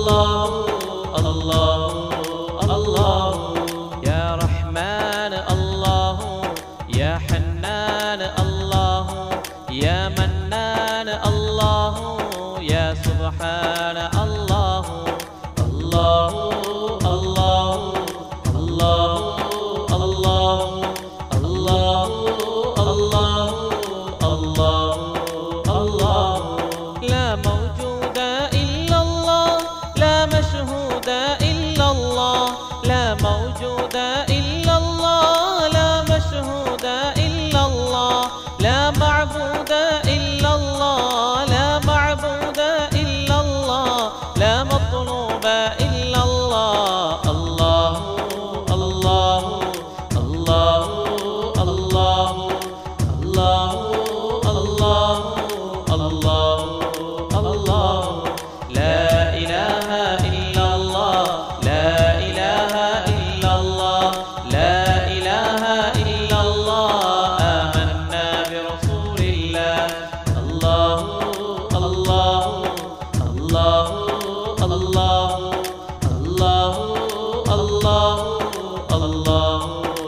الله الله الله يا رحمن الله يا حنان الله يا منان الله يا سبحان الله الله الله الله الله الله الله الله الله لا موجود إلا الله لا مشهود إلا الله لا موجود إلا الله لا مشهود إلا الله لا معبود إلا الله لا معبود إلا الله لا مطلوب إلا الله الله الله الله الله الله الله الله الله لا إله إلا الله لا إله إلا الله لا إله إلا الله آمنا برسول الله الله الله الله الله الله الله الله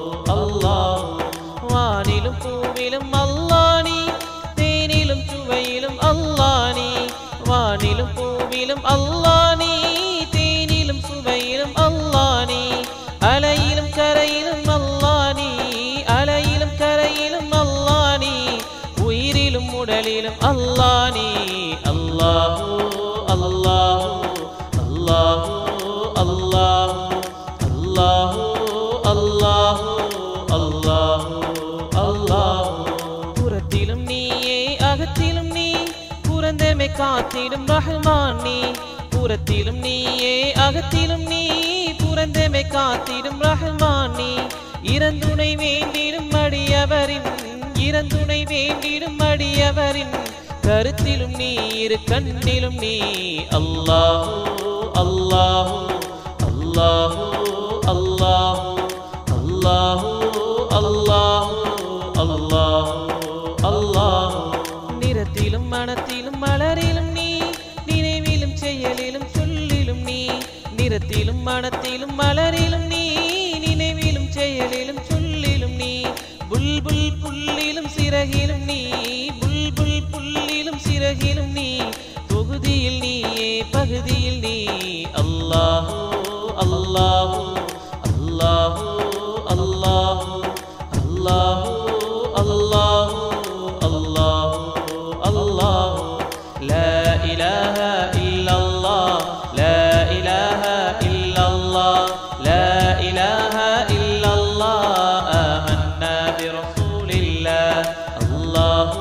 الله വാനിലും പൂവിലും അല്ലാണി തേനിലും ചുവയിലും അല്ലാണി വാനിലും പൂവിലും അല്ലാണി തേനിലും ചുവയിലും അല്ലാണി അലയിലും കരയിലും അല്ലാണി അലയിലും കരയിലും അല്ലാണി ഉയിരിലും ഉടലിലും അല്ലാണി അല്ലാഹു അല്ലാഹു അല്ലാഹു അല്ലാഹു അല്ലാഹു അല്ലാഹു അല്ലാഹു അല്ലാഹു പുറത്തിലും നീയേ അകത്തിലും നീ പുറന്തമെ കാത്തിടും റഹ്മാൻ നീ പുറത്തിലും നീയേ അകത്തിലും നീ പുറന്തമെ കാത്തിടും റഹ്മാൻ നീ ഇറந்துணை வேண்டிடும் அடியவரின் இறந்துணை வேண்டிடும் அடியவரின் கருத்திலும் நீ இரு கண்ணிலும் நீ அல்லாஹு அல்லாஹு அல்லாஹு அல்லாஹு அல்லாஹு அல்லாஹு அல்லாஹு அல்லாஹு நிறத்திலும் மனத்திலும் மலரிலும் நீ நினைவிலும் செயலிலும் சொல்லிலும் நீ நிறத்திலும் மனத்திலும் மலரிலும் நீ நினைவிலும் செயலிலும் சொல்லிலும் நீ புல்புல் புல்லிலும் சிறகிலும் நீ புல்புல் புல்லிலும் சிறகிலும் நீ தொகுதியில் நீயே பகுதியில் நீ அல்லாஹு அல்லாஹு அல்லாஹு அல்லாஹு அல்லாஹு அல்லாஹு அல்லாஹு அல்லாஹு لا إله إلا الله لا إله إلا الله لا إله إلا الله آمنا برسول الله الله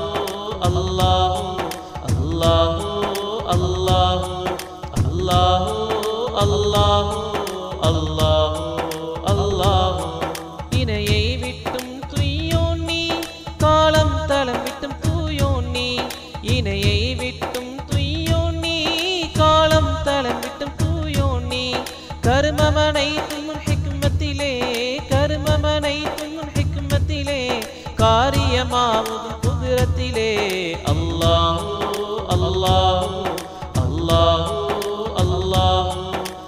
الله الله الله الله الله الله الله இணையை விட்டும் துய்யோன் நீ காலம் தளம் விட்டும் தூயோன் நீ இணையை விட்டும் துய்யோன் நீ காலம் தளம் விட்டும் தூயோன் நீ கருமமனை தும்முன் ஹிக்மத்திலே கருமமனை தும்முன் ஹிக்மத்திலே காரியமாவதும் குதிரத்திலே அல்லாஹு அல்லாஹு அல்லாஹு அல்லாஹு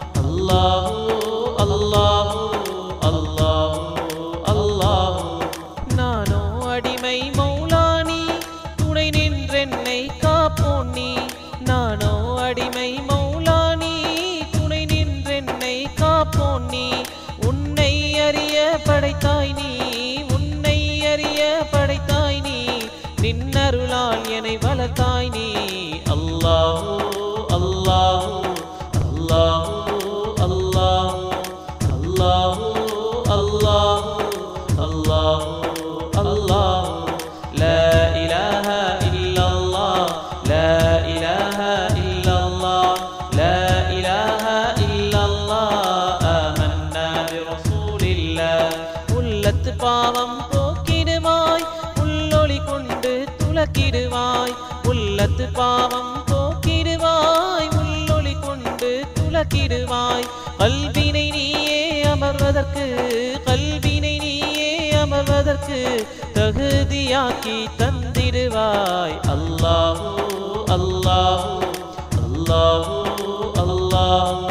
அல்லாஹு அல்லாஹு அல்லாஹு அல்லாஹு நானோ அடிமை மௌலானி துணை நின்றென்னை காப்போன் நீ நானோ அடிமை மௌலானி துணை நின்றென்னை காப்போன் நீ உன்னை அறிய படைத்தாய் நீ உன்னை அறிய படைத்தாய் நீ நின்னருளால் என்னை வளர்த்தாய் நீ அல்லாஹு அல்லாஹு அல்லாஹு அல்லாஹு அல்லாஹு அல்லாஹு அல்லாஹு அல்லாஹு لا إله إلا الله لا إله إلا الله لا إله إلا الله آمنا برسول الله உள்ளத்து பாவம் போக்கிடுவாய் உள்ளொளி கொண்டு துலக்கிடுவாய் உள்ளத்து பாவம் போக்கிடுவாய் உள்ளொளி கொண்டு துலக்கிடுவாய் கல்வினை நீயே அமர்வதற்கு கல்வினை நீயே அமர்வதற்கு தகுதியாக்கி தந்திடுவாய் அல்லாஹு அல்லாஹு அல்லாஹு அல்லாஹு